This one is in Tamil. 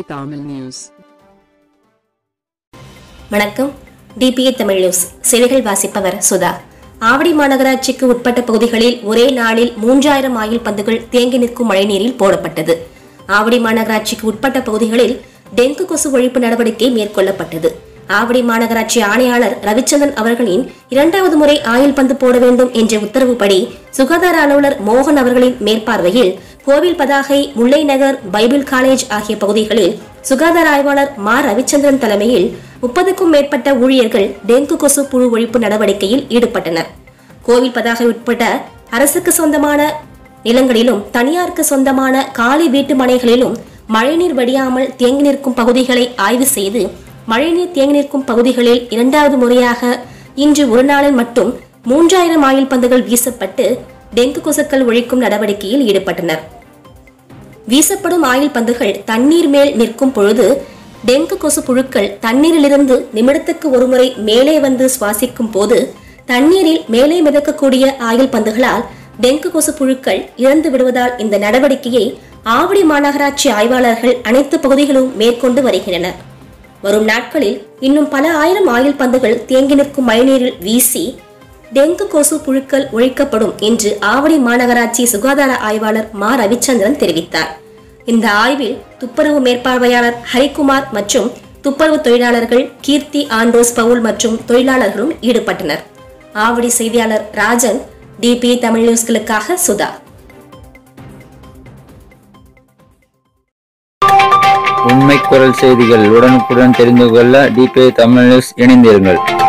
Tamil News. வணக்கம் டிபிஏ தமிழ் நியூஸ் செய்திகள் வாசிப்பவர் சுதா ஆவடி மாநகராட்சிக்கு உட்பட்ட பகுதிகளில் ஒரே நாளில் மூன்றாயிரம் ஆயில் பந்துகள் தேங்கி நிற்கும் மழைநீரில் போடப்பட்டது ஆவடி மாநகராட்சிக்கு உட்பட்ட பகுதிகளில் டெங்கு கொசு ஒழிப்பு நடவடிக்கை மேற்கொள்ளப்பட்டது ஆவடி மாநகராட்சி ஆணையாளர் ரவிச்சந்திரன் அவர்களின் இரண்டாவது முறை ஆயில் பந்து போட வேண்டும் என்ற உத்தரவுப்படி சுகாதார அலுவலர் மோகன் அவர்களின் மேற்பார்வையில் கோவில் பதாகை முல்லை நகர் பைபிள் காலேஜ் ஆகிய பகுதிகளில் சுகாதார ஆய்வாளர் மா ரவிச்சந்திரன் தலைமையில் முப்பதுக்கும் மேற்பட்ட ஊழியர்கள் டெங்கு கொசு புழு ஒழிப்பு நடவடிக்கையில் ஈடுபட்டனர் கோவில் பதாகை உட்பட்ட அரசுக்கு சொந்தமான நிலங்களிலும் தனியாருக்கு சொந்தமான காலி வீட்டு மனைகளிலும் மழைநீர் வடியாமல் தேங்கி நிற்கும் பகுதிகளை ஆய்வு செய்து மழைநீர் தேங்கி நிற்கும் பகுதிகளில் இரண்டாவது முறையாக இன்று ஒரு நாளில் மட்டும் மூன்றாயிரம் ஆயில் பந்துகள் வீசப்பட்டு டெங்கு கொசுக்கள் ஒழிக்கும் நடவடிக்கையில் ஈடுபட்டனர் வீசப்படும் ஆயில் பந்துகள் தண்ணீர் மேல் நிற்கும் பொழுது டெங்கு கொசு புழுக்கள் தண்ணீரிலிருந்து நிமிடத்துக்கு ஒருமுறை மேலே வந்து சுவாசிக்கும் போது தண்ணீரில் மேலே மிதக்கக்கூடிய ஆயில் பந்துகளால் டெங்கு கொசு புழுக்கள் இறந்து விடுவதால் இந்த நடவடிக்கையை ஆவடி மாநகராட்சி ஆய்வாளர்கள் அனைத்து பகுதிகளும் மேற்கொண்டு வருகின்றனர் வரும் நாட்களில் இன்னும் பல ஆயிரம் ஆயில் பந்துகள் தேங்கி நிற்கும் மழைநீரில் வீசி டெங்கு கொசு புழுக்கள் ஒழிக்கப்படும் என்று ஆவடி மாநகராட்சி சுகாதார ஆய்வாளர் மா ரவிச்சந்திரன் தெரிவித்தார் இந்த ஆய்வில் துப்புரவு மேற்பார்வையாளர் ஹரிகுமார் மற்றும் துப்புரவு தொழிலாளர்கள் கீர்த்தி ஆண்டோஸ் பவுல் மற்றும் தொழிலாளர்களும் ஈடுபட்டனர் ஆவடி செய்தியாளர் ராஜன் டிபி தமிழ் நியூஸ்களுக்காக சுதா உண்மை குரல் செய்திகள் உடனுக்குடன் தெரிந்து கொள்ள டிபிஐ தமிழ் நியூஸ் இணைந்திருங்கள்